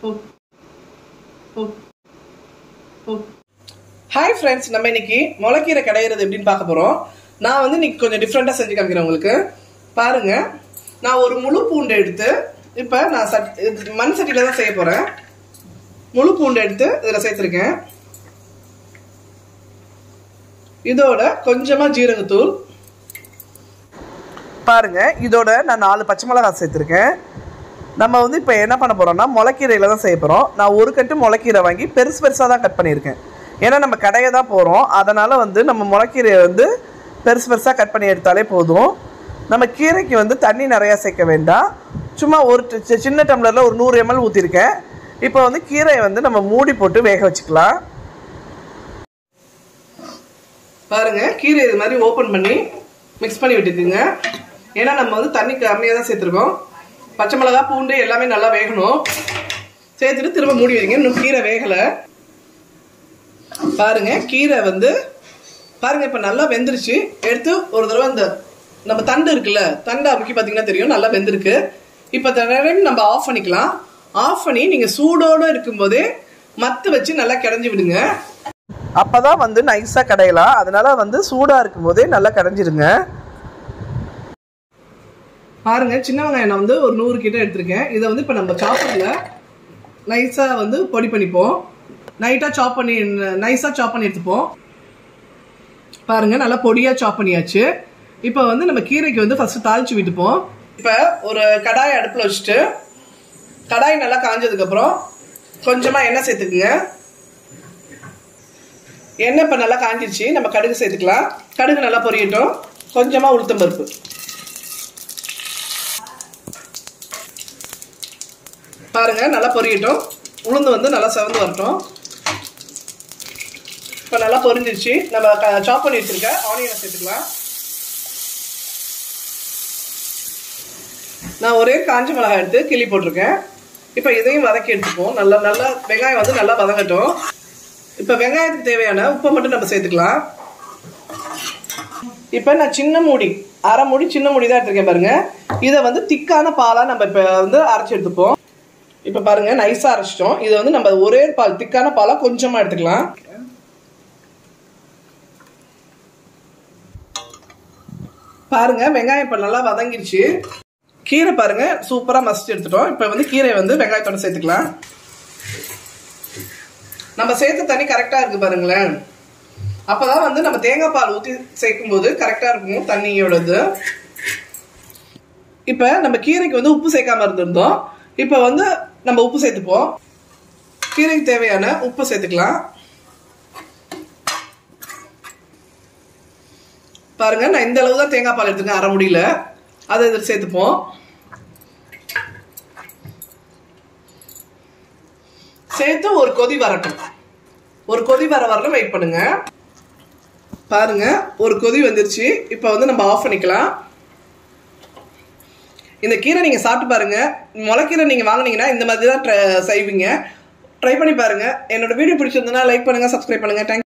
hi friends நம்ம இன்னைக்கு முளைக்கீரை கடையிறது எப்படின்னு பார்க்க போறோம் நான் வந்து இன்னைக்கு கொஞ்சம் டிஃப்ரெண்டா செஞ்சு காமிக்கிறேன் உங்களுக்கு பாருங்க நான் ஒரு முழு பூண்டை எடுத்து இப்போ நான் சட் இது மண் சட்டியில தான் செய்ய போறேன் முழு பூண்டை எடுத்து இதில் சேர்த்துருக்கேன் இதோட கொஞ்சமா ஜீரகத்தூள் பாருங்க இதோட நான் நாலு பச்சை மிளகாய் சேர்த்துருக்கேன் நம்ம வந்து இப்போ என்ன பண்ண போறோம்னா முளைக்கீரையில தான் செய்ய போறோம் நான் ஒரு கட்டு முளைக்கீரை வாங்கி பெருசு பெருசாக தான் கட் பண்ணியிருக்கேன் ஏன்னா நம்ம கடையை தான் போகிறோம் அதனால் வந்து நம்ம முளைக்கீரையை வந்து பெருசு பெருசாக கட் பண்ணி எடுத்தாலே போதும் நம்ம கீரைக்கு வந்து தண்ணி நிறையா சேர்க்க வேண்டாம் சும்மா ஒரு சி- சின்ன டம்ளரில் ஒரு நூறு எம்எல் ஊற்றிருக்கேன் இப்போ வந்து கீரையை வந்து நம்ம மூடி போட்டு வேக வச்சுக்கலாம் பாருங்க கீரை இது மாதிரி ஓப்பன் பண்ணி மிக்ஸ் பண்ணி விட்டுக்குங்க ஏன்னா நம்ம வந்து தண்ணி கம்மியாக தான் சேர்த்துருக்கோம் பச்சை மிளகா பூண்டு எல்லாமே நல்லா வேகணும் சேர்த்துட்டு திரும்ப மூடி வைங்க இன்னும் கீரை வேகலை பாருங்க கீரை வந்து பாருங்க இப்போ நல்லா வெந்துருச்சு எடுத்து ஒரு தடவை இந்த நம்ம தண்டு இருக்குல்ல தண்டு அமுக்கி பார்த்தீங்கன்னா தெரியும் நல்லா வெந்திருக்கு இப்போ தடவை நம்ம ஆஃப் பண்ணிக்கலாம் ஆஃப் பண்ணி நீங்கள் சூடோடு இருக்கும்போதே மத்து வச்சு நல்லா கிடஞ்சி விடுங்க அப்பதான் வந்து நைஸாக கடையலாம் அதனால வந்து சூடாக இருக்கும்போதே நல்லா கடைஞ்சிருங்க பாருங்க சின்ன வெங்காயம் நான் வந்து ஒரு நூறு கிட்ட எடுத்திருக்கேன் இதை வந்து இப்போ நம்ம சாப்பரில் நைஸாக வந்து பொடி பண்ணிப்போம் நைட்டாக சாப் பண்ணி நைஸாக சாப் பண்ணி எடுத்துப்போம் பாருங்க நல்லா பொடியாக சாப் பண்ணியாச்சு இப்போ வந்து நம்ம கீரைக்கு வந்து ஃபர்ஸ்ட் தாளிச்சு விட்டுப்போம் இப்போ ஒரு கடாய் அடுப்பில் வச்சுட்டு கடாய் நல்லா காஞ்சதுக்கப்புறம் கொஞ்சமாக எண்ணெய் சேர்த்துக்குங்க எண்ணெய் இப்போ நல்லா காஞ்சிருச்சு நம்ம கடுகு சேர்த்துக்கலாம் கடுகு நல்லா பொரியட்டும் கொஞ்சமாக உளுத்தம் பருப்பு பாருங்க நல்லா பொரியட்டும் உளுந்து வந்து நல்லா செவந்து வரட்டும் இப்போ நல்லா பொரிஞ்சிருச்சு நம்ம சாப் பண்ணி வச்சிருக்க ஆனியனை சேர்த்துக்கலாம் நான் ஒரே காஞ்ச மிளகாய் எடுத்து கிள்ளி போட்டிருக்கேன் இப்போ இதையும் வதக்கி எடுத்துப்போம் நல்லா நல்லா வெங்காயம் வந்து நல்லா வதங்கட்டும் இப்போ வெங்காயத்துக்கு தேவையான உப்பை மட்டும் நம்ம சேர்த்துக்கலாம் இப்போ நான் சின்ன மூடி அரை மூடி சின்ன மூடி தான் எடுத்திருக்கேன் பாருங்க இதை வந்து திக்கான பாலாக நம்ம இப்போ வந்து அரைச்சி எடுத்துப்போம் இப்போ பாருங்க நைஸாக அரைச்சிட்டோம் இதை வந்து நம்ம ஒரே பால் திக்கான பாலாக கொஞ்சமாக எடுத்துக்கலாம் பாருங்க வெங்காயம் இப்போ நல்லா வதங்கிருச்சு கீரை பாருங்க சூப்பராக மசிச்சு எடுத்துட்டோம் இப்போ வந்து கீரை வந்து வெங்காயத்தோட சேர்த்துக்கலாம் நம்ம சேர்த்த தண்ணி கரெக்டாக இருக்கு பாருங்களேன் அப்பதான் வந்து நம்ம தேங்காய் பால் ஊற்றி சேர்க்கும் போது கரெக்டாக இருக்கும் தண்ணியோடது இப்போ நம்ம கீரைக்கு வந்து உப்பு சேர்க்காம இருந்திருந்தோம் இப்போ வந்து நம்ம உப்பு சேர்த்துப்போம் கீரைக்கு தேவையான உப்பு சேர்த்துக்கலாம் பாருங்க நான் இந்த அளவு தான் தேங்காய் பால் எடுத்துக்கேன் அரை முடியல அதை இதில் சேர்த்துப்போம் சேர்த்து ஒரு கொதி வரட்டும் ஒரு கொதி வர வரலும் வெயிட் பண்ணுங்க பாருங்க ஒரு கொதி வந்துருச்சு இப்போ வந்து நம்ம ஆஃப் பண்ணிக்கலாம் இந்த கீரை நீங்க சாப்பிட்டு பாருங்க முளைக்கீரை நீங்க வாங்குனீங்கன்னா இந்த மாதிரி தான் try- செய்வீங்க ட்ரை பண்ணி பாருங்க என்னோட வீடியோ பிடிச்சிருந்ததுன்னா லைக் பண்ணுங்க சப்ஸ்கிரைப் பண்ணுங்க தேங்க்